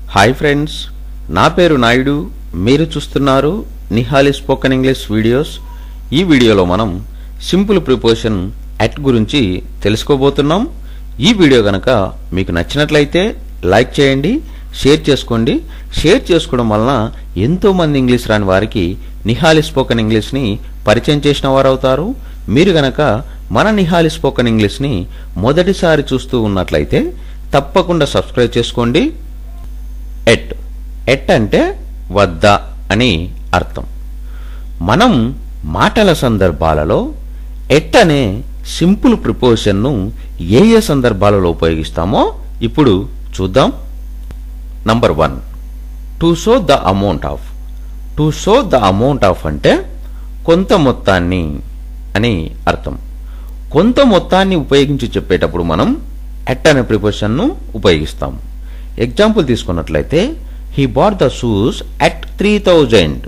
hi friends నా పేరు నాయుడు మీరు చూస్తున్నారు నిహాలి స్పోకెన్ ఇంగ్లీష్ వీడియోస్ ఈ వీడియోలో మనం సింపుల్ ప్రిపోజిషన్ అట్ గురించి తెలుసుకోబోతున్నాం ఈ వీడియో గనక మీకు నచ్చినట్లయితే లైక్ చేయండి షేర్ చేసుకోండి షేర్ చేసుకోవడం వలన ఎంతో మంది ఇంగ్లీష్ రాని వారికి నిహాలి స్పోకెన్ ఇంగ్లీష్ని పరిచయం చేసిన వారు అవుతారు మీరు గనక మన నిహాలి స్పోకెన్ ఇంగ్లీష్ని మొదటిసారి చూస్తూ ఉన్నట్లయితే తప్పకుండా సబ్స్క్రైబ్ చేసుకోండి ఎట్ ఎట్ అంటే వద్ద అని అర్థం మనం మాటల సందర్భాలలో ఎట్ అనే సింపుల్ ప్రిపోజిషన్ను ఏ ఏ సందర్భాలలో ఉపయోగిస్తామో ఇప్పుడు చూద్దాం number one to show the amount of to show the amount of అంటే కొంత మొత్తాన్ని అని అర్థం కొంత మొత్తాన్ని ఉపయోగించి చెప్పేటప్పుడు మనం ఎట్ అనే ప్రిపోజిషన్ను ఉపయోగిస్తాం ఎగ్జాంపుల్ తీసుకున్నట్లయితే he bought the shoes at three thousand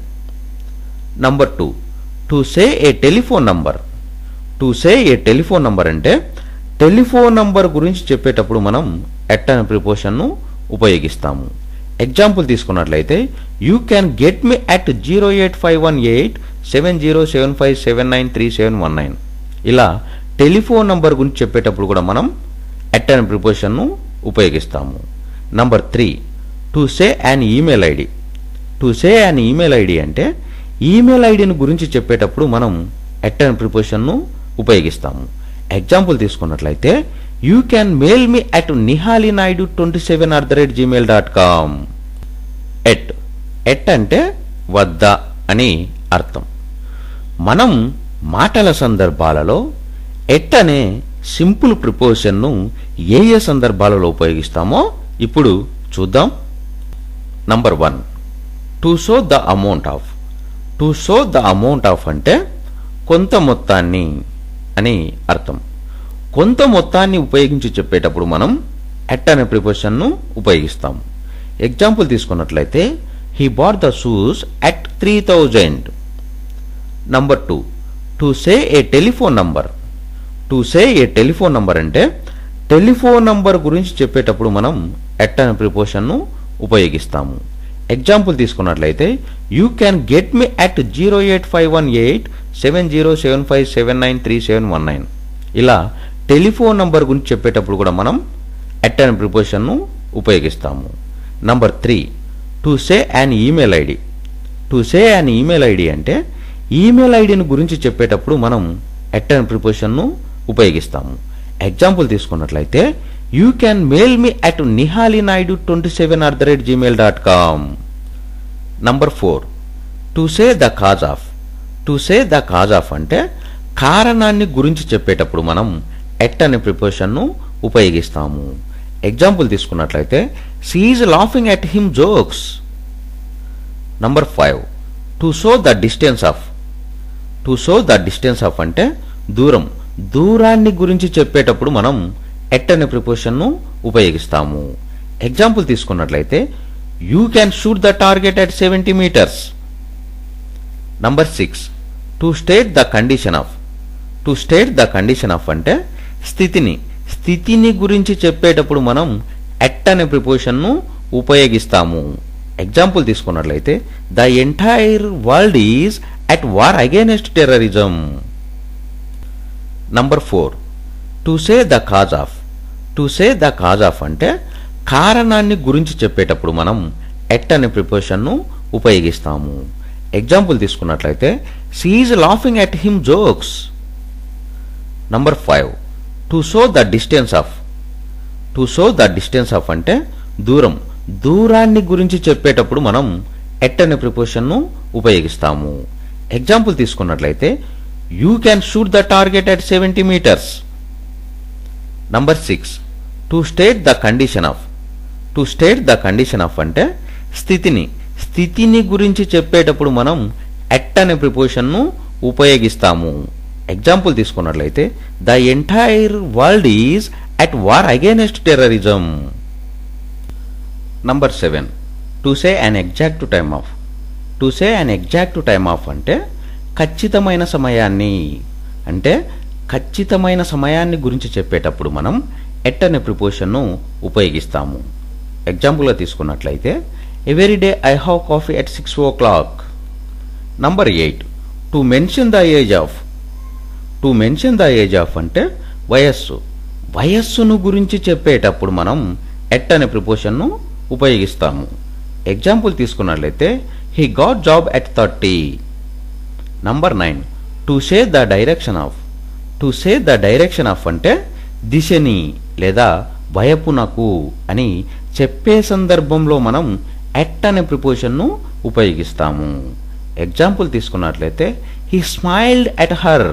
number two to say a telephone number to say a telephone number అంటే టెలిఫోన్ నంబర్ గురించి చెప్పేటప్పుడు మనం ఎట్ అనే ప్రిపోజిషన్ను ఉపయోగిస్తాము ఎగ్జాంపుల్ తీసుకున్నట్లయితే you can get me at zero eight five one eight seven zero seven five seven nine three seven one nine ఇలా telephone number గురించి చెప్పేటప్పుడు కూడా మనం ఎట్ అనే ప్రిపోజిషన్ను ఉపయోగిస్తాము number three to say an email ID to say an email ID అంటే email ఐడిని గురించి చెప్పేటప్పుడు మనం ఎట్ అనే ప్రిపోజిషన్ను ఉపయోగిస్తాము ఎగ్జాంపుల్ తీసుకున్నట్లయితే you can mail me at Nihali Naidu twenty seven at the rate Gmail dot com at at అంటే వద్ద అని అర్థం మనం మాటల సందర్భాలలో ఎట్ అనే సింపుల్ ప్రిపోజిషన్ను ఏ ఏ సందర్భాలలో ఉపయోగిస్తామో ఇప్పుడు చూద్దాం number one to show the amount of to show the amount of అంటే కొంత మొత్తాన్ని అని అర్థం కొంత మొత్తాన్ని ఉపయోగించి చెప్పేటప్పుడు మనం ఎట్ అనే ప్రిపోజిషన్ను ఉపయోగిస్తాం ఎగ్జాంపుల్ తీసుకున్నట్లయితే he bought the shoes at three thousand number two to say a telephone number to say a telephone number అంటే టెలిఫోన్ నంబర్ గురించి చెప్పేటప్పుడు మనం ఎట్ అనే ప్రిపోజిషన్ను ఉపయోగిస్తాము ఎగ్జాంపుల్ తీసుకున్నట్లయితే you can get me at zero eight five one eight seven zero seven five seven nine three seven one nine ఇలా telephone number గురించి చెప్పేటప్పుడు కూడా మనం ఎట్ అనే ప్రిపోజిషన్ను ఉపయోగిస్తాము number three to say an email ID to say an email ID అంటే email ఐడిని గురించి చెప్పేటప్పుడు మనం ఎట్ అనే ప్రిపోజిషన్ను ఉపయోగిస్తాము ఎగ్జాంపుల్ తీసుకున్నట్లయితే you can mail me at Nihali Naidu twenty seven at the rate Gmail dot com number four to say the cause of to say the cause of అంటే కారణాన్ని గురించి చెప్పేటప్పుడు మనం ఎట్ అనే ప్రిపోజిషన్ను ఉపయోగిస్తాము ఎగ్జాంపుల్ తీసుకున్నట్లయితే she is laughing at him jokes number five to show the distance of to show the distance of అంటే దూరం దూరాన్ని గురించి చెప్పేటప్పుడు మనం ఎట్ అనే ప్రిపోజిషన్ను ఉపయోగిస్తాము ఎగ్జాంపుల్ తీసుకున్నట్లయితే you can shoot the target at seventy metres number six to state the condition of to state the condition of అంటే స్థితిని స్థితిని గురించి చెప్పేటప్పుడు మనం ఎట్ అనే ప్రిపోజిషన్ను ఉపయోగిస్తాము ఎగ్జాంపుల్ తీసుకున్నట్లయితే the entire world is at war against terrorism number four to say the cause of to say the cause of అంటే కారణాన్ని గురించి చెప్పేటప్పుడు మనం ఎట్ అనే ప్రిపోజిషన్ను ఉపయోగిస్తాము ఎగ్జాంపుల్ తీసుకున్నట్లయితే she is laughing at him jokes number five to show the distance of to show the distance of అంటే దూరం దూరాన్ని గురించి చెప్పేటప్పుడు మనం ఎట్ అనే ప్రిపోజిషన్ను ఉపయోగిస్తాము ఎగ్జాంపుల్ తీసుకున్నట్లయితే you can shoot the target at seventy metres number six to state the condition of to state the condition of అంటే స్థితిని స్థితిని గురించి చెప్పేటప్పుడు మనం ఎట్ అనే ప్రిపోజిషన్ను ఉపయోగిస్తాము ఎగ్జాంపుల్ తీసుకున్నట్లయితే the entire world is at war against terrorism number seven to say an exact time of to say an exact time of అంటే ఖచ్చితమైన సమయాన్ని అంటే ఖచ్చితమైన సమయాన్ని గురించి చెప్పేటప్పుడు మనం ఎట్ అనే ప్రిపోజిషన్ను ఉపయోగిస్తాము ఎగ్జాంపుల్గా తీసుకున్నట్లయితే every day I have coffee at six o'clock number eight to mention the age of to mention the age of అంటే వయస్సు వయస్సును గురించి చెప్పేటప్పుడు మనం ఎట్ అనే ప్రిపోషన్ను ఉపయోగిస్తాము ఎగ్జాంపుల్ తీసుకున్నట్లయితే he got job at thirty number nine to say the direction of to say the direction of అంటే దిశని లేదా వైపునకు అని చెప్పే సందర్భంలో మనం ఎట్ అనే ప్రిపోషన్ను ఉపయోగిస్తాము ఎగ్జాంపుల్ తీసుకున్నట్లయితే he smiled at her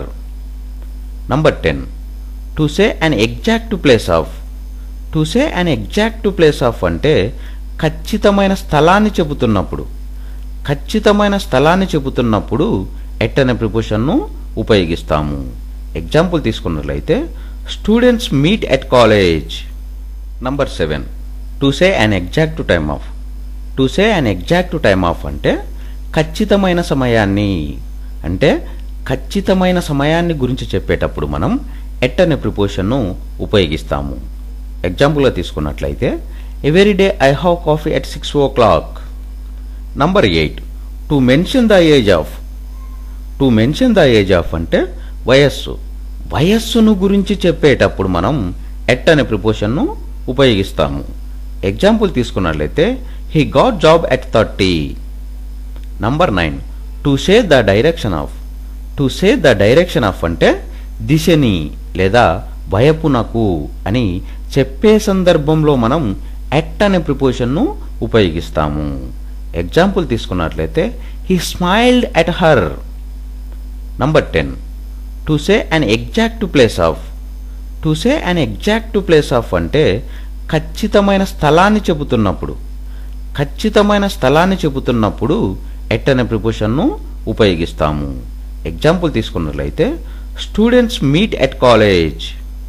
number ten to say an exact place of to say an exact place of అంటే ఖచ్చితమైన స్థలాన్ని చెబుతున్నప్పుడు ఖచ్చితమైన స్థలాన్ని చెబుతున్నప్పుడు ఎట్ అనే ప్రిపోషన్ను ఉపయోగిస్తాము ఎగ్జాంపుల్ తీసుకున్నట్లయితే students meet at college number seven to say an exact time of to say an exact time of అంటే ఖచ్చితమైన సమయాన్ని అంటే ఖచ్చితమైన సమయాన్ని గురించి చెప్పేటప్పుడు మనం ఎట్ అనే ప్రిపోషన్ను ఉపయోగిస్తాము ఎగ్జాంపుల్గా తీసుకున్నట్లయితే every day I have coffee at six o'clock number eight to mention the age of to mention the age of అంటే వయస్సు వయస్సును గురించి చెప్పేటప్పుడు మనం ఎట్ అనే ప్రిపోషన్ను ఉపయోగిస్తాము ఎగ్జాంపుల్ తీసుకున్నట్లయితే he got job at thirty number nine to say the direction of to say the direction of అంటే దిశని లేదా వైపునకు అని చెప్పే సందర్భంలో మనం ఎట్ అనే ప్రిపోషన్ను ఉపయోగిస్తాము ఎగ్జాంపుల్ తీసుకున్నట్లయితే he smiled at her number ten to say an exact place of to say an exact place of అంటే ఖచ్చితమైన స్థలాన్ని చెబుతున్నప్పుడు ఖచ్చితమైన స్థలాన్ని చెబుతున్నప్పుడు ఎట్ అనే ప్రిపోషన్ను ఉపయోగిస్తాము ఎగ్జాంపుల్ తీసుకున్నట్లయితే students meet at college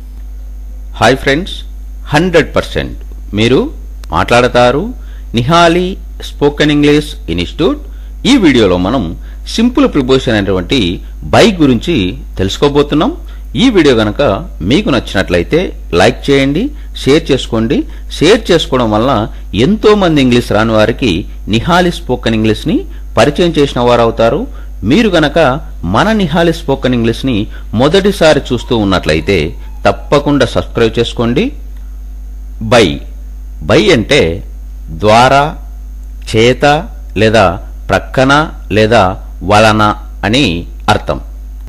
hi friends hundred percent మీరు మాట్లాడతారు నిహాలి స్పోకెన్ ఇంగ్లీష్ ఇన్స్టిట్యూట్ ఈ వీడియోలో మనం సింపుల్ ప్రిపోజిషన్ అయినటువంటి బై గురించి తెలుసుకోబోతున్నాం ఈ వీడియో గనక మీకు నచ్చినట్లయితే లైక్ చేయండి షేర్ చేసుకోండి షేర్ చేసుకోవడం వల్ల ఎంతో మంది ఇంగ్లీష్ రాని వారికి నిహాలి స్పోకెన్ ఇంగ్లీష్ని పరిచయం చేసిన వారు అవుతారు మీరు గనక మన నిహాలి స్పోకెన్ ఇంగ్లీష్ని మొదటిసారి చూస్తూ ఉన్నట్లయితే తప్పకుండా సబ్స్క్రైబ్ చేసుకోండి బై బై అంటే ద్వారా చేత లేదా ప్రక్కన లేదా వలన అని అర్థం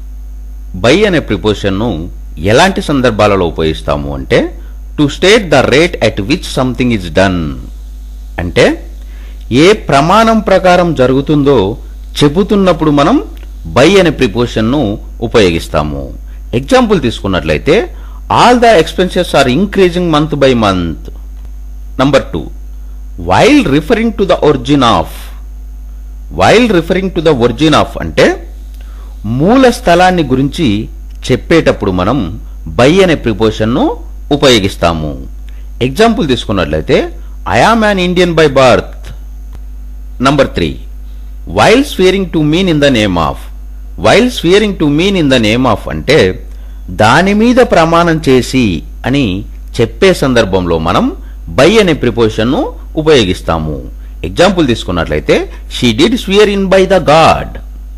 బై అనే ప్రిపోజిషన్ను ఎలాంటి సందర్భాలలో ఉపయోగిస్తాము అంటే to state the rate at which something is done అంటే ఏ ప్రమాణం ప్రకారం జరుగుతుందో చెబుతున్నప్పుడు మనం బై అనే ప్రిపోజిషన్ను ఉపయోగిస్తాము ఎగ్జాంపుల్ తీసుకున్నట్లయితే all the expenses are increasing month by month number two while referring to the origin of while referring to the origin of అంటే మూల స్థలాన్ని గురించి చెప్పేటప్పుడు మనం బై అనే ప్రిపోజిషన్ను ఉపయోగిస్తాము ఎగ్జాంపుల్ తీసుకున్నట్లయితే I am an Indian by birth number three while swearing to mean in the name of while swearing to mean in the name of అంటే దాని మీద ప్రమాణం చేసి అని చెప్పే సందర్భంలో మనం బై అనే ప్రిపోజిషన్ను ఉపయోగిస్తాము ఎగ్జాంపుల్ తీసుకున్నట్లయితే she did swear in by the God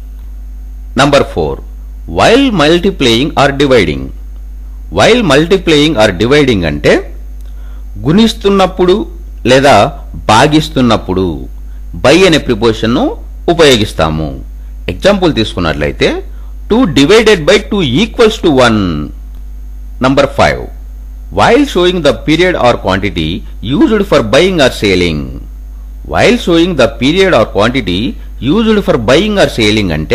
number four while multiplying or dividing while multiplying or dividing అంటే గుణిస్తున్నప్పుడు లేదా భాగిస్తున్నప్పుడు బై అనే ప్రిపోజిషన్ను ఉపయోగిస్తాము ఎగ్జాంపుల్ తీసుకున్నట్లయితే two divided by two equals to one number five while showing the period or quantity used for buying or selling while showing the period or quantity used for buying or selling అంటే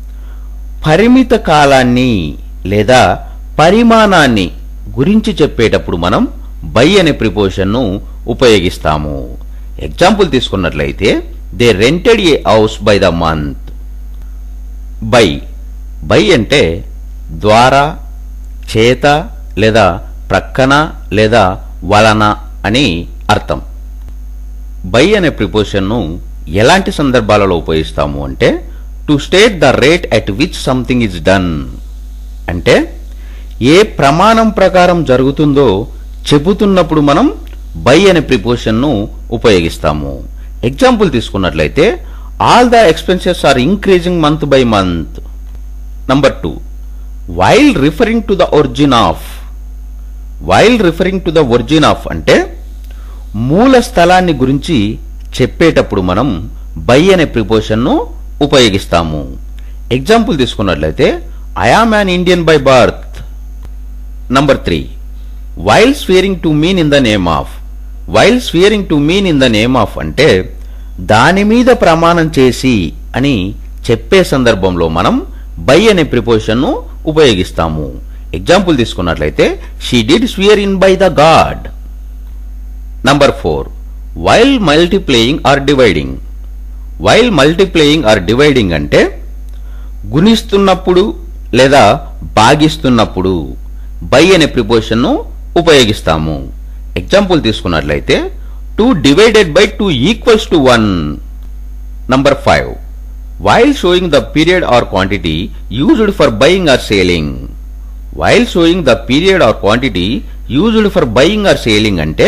పరిమిత కాలాన్ని లేదా పరిమాణాన్ని గురించి చెప్పేటప్పుడు మనం by అనే ప్రిపోజిషన్ను ఉపయోగిస్తాము ఎగ్జాంపుల్ తీసుకున్నట్లయితే they rented a house by the month by by అంటే ద్వారా చేత లేదా ప్రక్కన లేదా వలన అని అర్థం బై అనే ప్రిపోజిషన్ను ఎలాంటి సందర్భాలలో ఉపయోగిస్తాము అంటే to state the rate at which something is done అంటే ఏ ప్రమాణం ప్రకారం జరుగుతుందో చెబుతున్నప్పుడు మనం బై అనే ప్రిపోజిషన్ను ఉపయోగిస్తాము ఎగ్జాంపుల్ తీసుకున్నట్లయితే all the expenses are increasing month by month number two while referring to the origin of while referring to the origin of అంటే మూల స్థలాన్ని గురించి చెప్పేటప్పుడు మనం బై అనే ప్రిపోజిషన్ను ఉపయోగిస్తాము ఎగ్జాంపుల్ తీసుకున్నట్లయితే I am an Indian by birth number three while swearing to mean in the name of while swearing to mean in the name of అంటే దాని మీద ప్రమాణం చేసి అని చెప్పే సందర్భంలో మనం బై అనే ప్రిపోజిషన్ను ఉపయోగిస్తాము ఎగ్జాంపుల్ తీసుకున్నట్లయితే she did swear in by the God number four while multiplying or dividing while multiplying or dividing అంటే గుణిస్తున్నప్పుడు లేదా భాగిస్తున్నప్పుడు బై అనే ప్రిపోజిషన్ను ఉపయోగిస్తాము ఎగ్జాంపుల్ తీసుకున్నట్లయితే two divided by two equals to one number five while showing the period or quantity used for buying or selling while showing the period or quantity used for buying or selling అంటే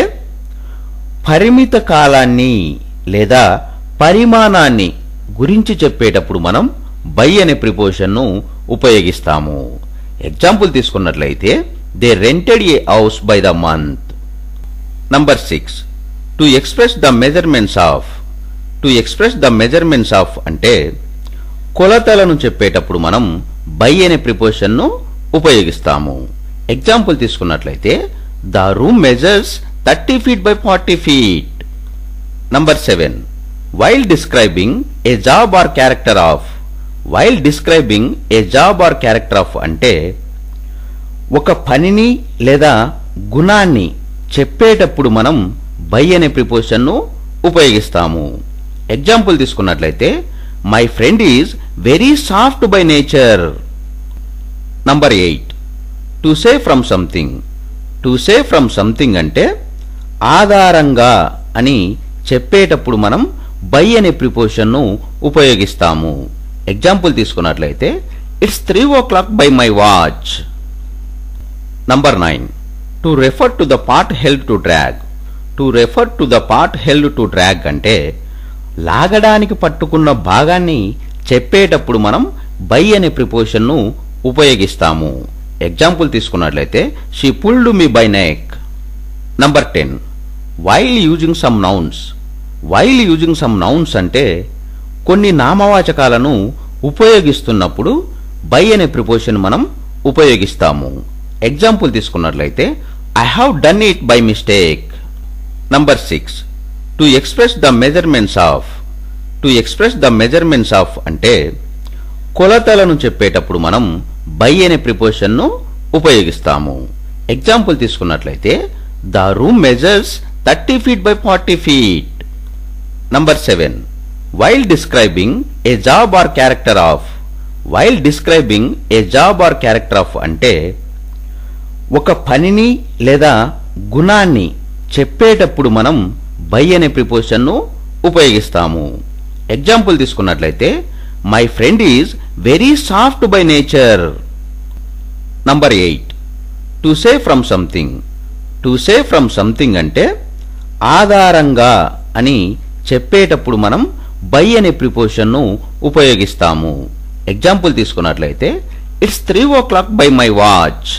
పరిమిత కాలాన్ని లేదా పరిమాణాన్ని గురించి చెప్పేటప్పుడు మనం by అనే ప్రిపోజిషన్ను ఉపయోగిస్తాము ఎగ్జాంపుల్ తీసుకున్నట్లయితే they rented a house by the month number six to express the measurements of to express the measurements of అంటే కొలతలను చెప్పేటప్పుడు మనం బై అనే ప్రిపోజిషన్ను ఉపయోగిస్తాము ఎగ్జాంపుల్ తీసుకున్నట్లయితే the room measures thirty feet by forty feet number seven while describing a job or character of while describing a job or character of అంటే ఒక పనిని లేదా గుణాన్ని చెప్పేటప్పుడు మనం బై అనే ప్రిపోజిషన్ను ఉపయోగిస్తాము ఎగ్జాంపుల్ తీసుకున్నట్లయితే my friend is very soft by nature number eight to say from something to say from something అంటే ఆధారంగా అని చెప్పేటప్పుడు మనం బై అనే ప్రిపోజిషన్ను ఉపయోగిస్తాము ఎగ్జాంపుల్ తీసుకున్నట్లయితే it's three o'clock by my watch number nine to refer to the part held to drag to refer to the part held to drag అంటే లాగడానికి పట్టుకున్న భాగాన్ని చెప్పేటప్పుడు మనం బై అనే ప్రిపోజిషన్ను ఉపయోగిస్తాము ఎగ్జాంపుల్ తీసుకున్నట్లయితే she pulled me by neck number ten while using some nouns while using some nouns అంటే కొన్ని నామవాచకాలను ఉపయోగిస్తున్నప్పుడు బై అనే ప్రిపోజిషన్ మనం ఉపయోగిస్తాము ఎగ్జాంపుల్ తీసుకున్నట్లయితే I have done it by mistake number six to express the measurements of to express the measurements of అంటే కొలతలను చెప్పేటప్పుడు మనం బై అనే ప్రిపోజిషన్ను ఉపయోగిస్తాము ఎగ్జాంపుల్ తీసుకున్నట్లయితే the room measures thirty feet by forty feet number seven while describing a job or character of while describing a job or character of అంటే ఒక పనిని లేదా గుణాన్ని చెప్పేటప్పుడు మనం బై అనే ప్రిపోజిషన్ను ఉపయోగిస్తాము ఎగ్జాంపుల్ తీసుకున్నట్లయితే my friend is very soft by nature number eight to say from something to say from something అంటే ఆధారంగా అని చెప్పేటప్పుడు మనం బై అనే ప్రిపోజిషన్ను ఉపయోగిస్తాము ఎగ్జాంపుల్ తీసుకున్నట్లయితే it's three o'clock by my watch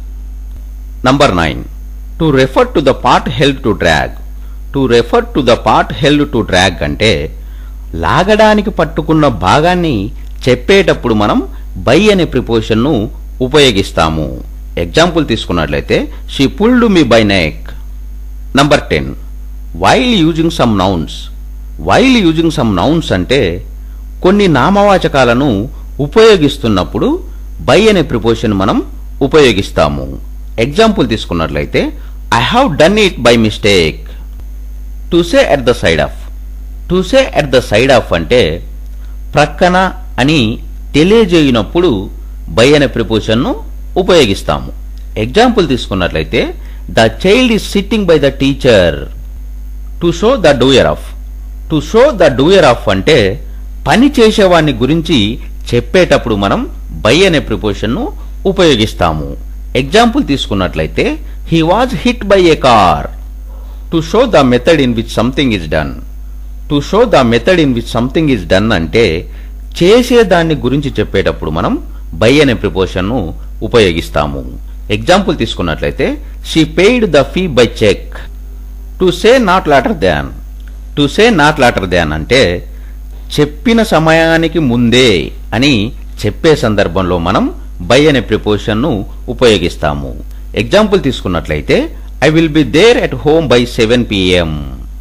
number nine to refer to the part held to drag to refer to the part held to drag అంటే లాగడానికి పట్టుకున్న భాగాన్ని చెప్పేటప్పుడు మనం బై అనే ప్రిపోజిషన్ను ఉపయోగిస్తాము ఎగ్జాంపుల్ తీసుకున్నట్లయితే she pulled me by neck number ten while using some nouns while using some nouns అంటే కొన్ని నామవాచకాలను ఉపయోగిస్తున్నప్పుడు బై అనే ప్రిపోజిషన్ మనం ఉపయోగిస్తాము ఎగ్జాంపుల్ తీసుకున్నట్లయితే I have done it by mistake to say at the side of to say at the side of అంటే ప్రక్కన అని తెలియజేయనప్పుడు బై అనే ప్రిపోజిషన్ను ఉపయోగిస్తాము ఎగ్జాంపుల్ తీసుకున్నట్లయితే the child is sitting by the teacher to show the doer of to show the doer of అంటే పని చేసేవాడిని గురించి చెప్పేటప్పుడు మనం బై అనే ప్రిపోజిషన్ను ఉపయోగిస్తాము ఎగ్జాంపుల్ తీసుకున్నట్లయితే he was hit by a car to show the method in which something is done to show the method in which something is done అంటే చేసే దాన్ని గురించి చెప్పేటప్పుడు మనం బై అనే ప్రిపోషన్ ను ఉపయోగిస్తాము ఎగ్జాంపుల్ తీసుకున్నట్లయితే she paid the fee by cheque to say not later than to say not later than అంటే చెప్పిన సమయానికి ముందే అని చెప్పే సందర్భంలో మనం బై అనే ప్రిపోషన్ ను ఉపయోగిస్తాము ఎగ్జాంపుల్ తీసుకున్నట్లయితే I will be there at home by seven PM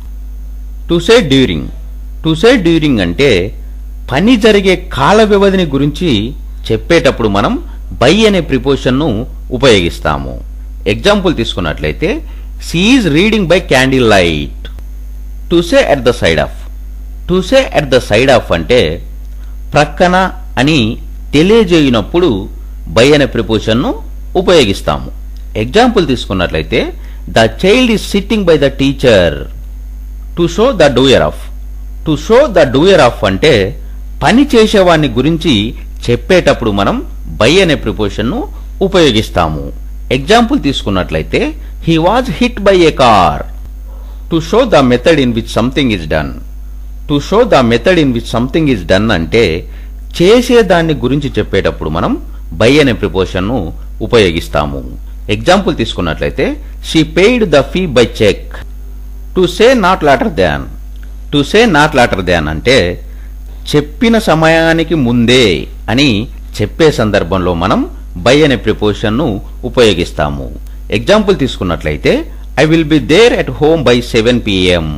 to say during to say during అంటే పని జరిగే కాల వ్యవధిని గురించి చెప్పేటప్పుడు మనం బై అనే ప్రిపోషన్ ను ఉపయోగిస్తాము ఎగ్జాంపుల్ తీసుకున్నట్లయితే she is reading by candle light to say at the side of to say at the side of అంటే ప్రక్కన అని తెలియజేయనప్పుడు బై అనే ప్రిపోషన్ ను ఉపయోగిస్తాము ఎగ్జాంపుల్ తీసుకున్నట్లయితే the child is sitting by the teacher to show the doer of to show the doer of అంటే పని చేసేవాడిని గురించి చెప్పేటప్పుడు మనం బై అనే ప్రిపోషన్ ను ఉపయోగిస్తాము ఎగ్జాంపుల్ తీసుకున్నట్లయితే he was hit by a car to show the method in which something is done to show the method in which something is done అంటే చేసే దాన్ని గురించి చెప్పేటప్పుడు మనం బై అనే ప్రిపోషన్ ను ఉపయోగిస్తాము ఎగ్జాంపుల్ తీసుకున్నట్లయితే she paid the fee by cheque to say not later than to say not later than అంటే చెప్పిన సమయానికి ముందే అని చెప్పే సందర్భంలో మనం బై అనే ప్రిపోషన్ ను ఉపయోగిస్తాము ఎగ్జాంపుల్ తీసుకున్నట్లయితే I will be there at home by seven PM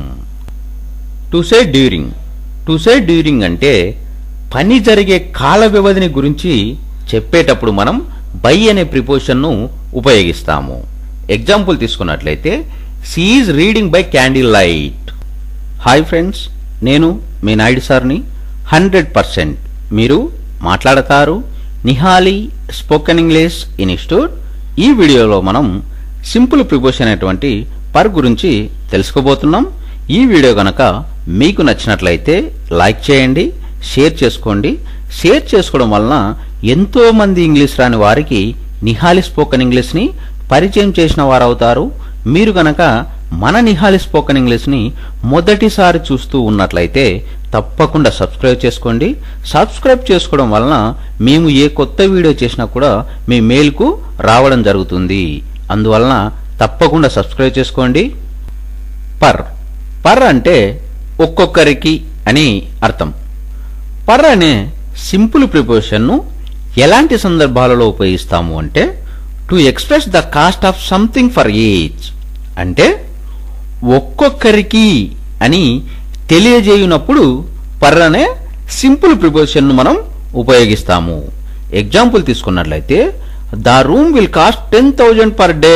to say during to say during అంటే పని జరిగే కాల వ్యవధిని గురించి చెప్పేటప్పుడు మనం బై అనే ప్రిపోషన్ ను ఉపయోగిస్తాము ఎగ్జాంపుల్ తీసుకున్నట్లయితే she is reading by candle light hi friends నేను మీ నాయుడు సార్ని హండ్రెడ్ పర్సెంట్ మీరు మాట్లాడతారు నిహాలి స్పోకెన్ ఇంగ్లీష్ ఇన్స్టిట్యూట్ ఈ వీడియోలో మనం సింపుల్ ప్రిపోషన్ అనేటువంటి పర్ గురించి తెలుసుకోబోతున్నాం ఈ వీడియో గనక మీకు నచ్చినట్లయితే లైక్ చేయండి షేర్ చేసుకోండి షేర్ చేసుకోవడం వలన ఎంతో మంది ఇంగ్లీష్ రాని వారికి నిహాలి స్పోకెన్ ఇంగ్లీష్ని పరిచయం చేసిన వారు అవుతారు మీరు గనక మన నిహాలి స్పోకెన్ ఇంగ్లీష్ని మొదటిసారి చూస్తూ ఉన్నట్లయితే తప్పకుండా సబ్స్క్రైబ్ చేసుకోండి సబ్స్క్రైబ్ చేసుకోవడం వలన మేము ఏ కొత్త వీడియో చేసినా కూడా మీ మెయిల్కు రావడం జరుగుతుంది అందువలన తప్పకుండా సబ్స్క్రైబ్ చేసుకోండి పర్ పర్ అంటే ఒక్కొక్కరికి అని అర్థం పర్ అనే సింపుల్ ప్రిపోజిషన్ను ఎలాంటి సందర్భాలలో ఉపయోగిస్తాము అంటే to express the cost of something for each అంటే ఒక్కొక్కరికి అని తెలియజేయునప్పుడు పర్ అనే సింపుల్ ప్రిపోజిషన్ను మనం ఉపయోగిస్తాము ఎగ్జాంపుల్ తీసుకున్నట్లయితే the room will cost ten thousand per day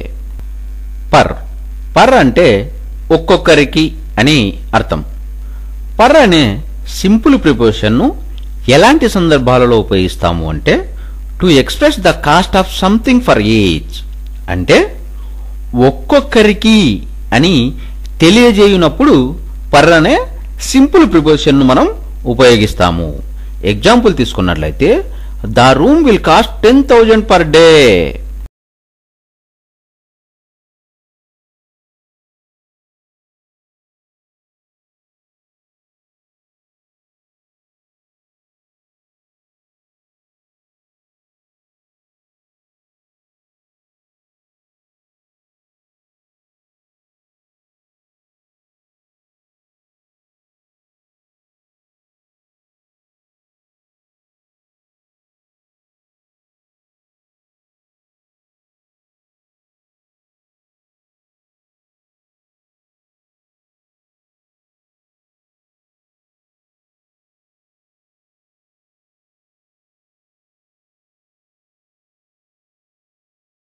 per per అంటే ఒక్కొక్కరికి అని అర్థం పర్ అనే సింపుల్ ప్రిపోజిషన్ను ఎలాంటి సందర్భాలలో ఉపయోగిస్తాము అంటే to express the cost of something for each అంటే ఒక్కొక్కరికి అని తెలియజేయునప్పుడు పర్ అనే సింపుల్ ప్రిపోజిషన్ను మనం ఉపయోగిస్తాము ఎగ్జాంపుల్ తీసుకున్నట్లయితే the room will cost ten thousand per day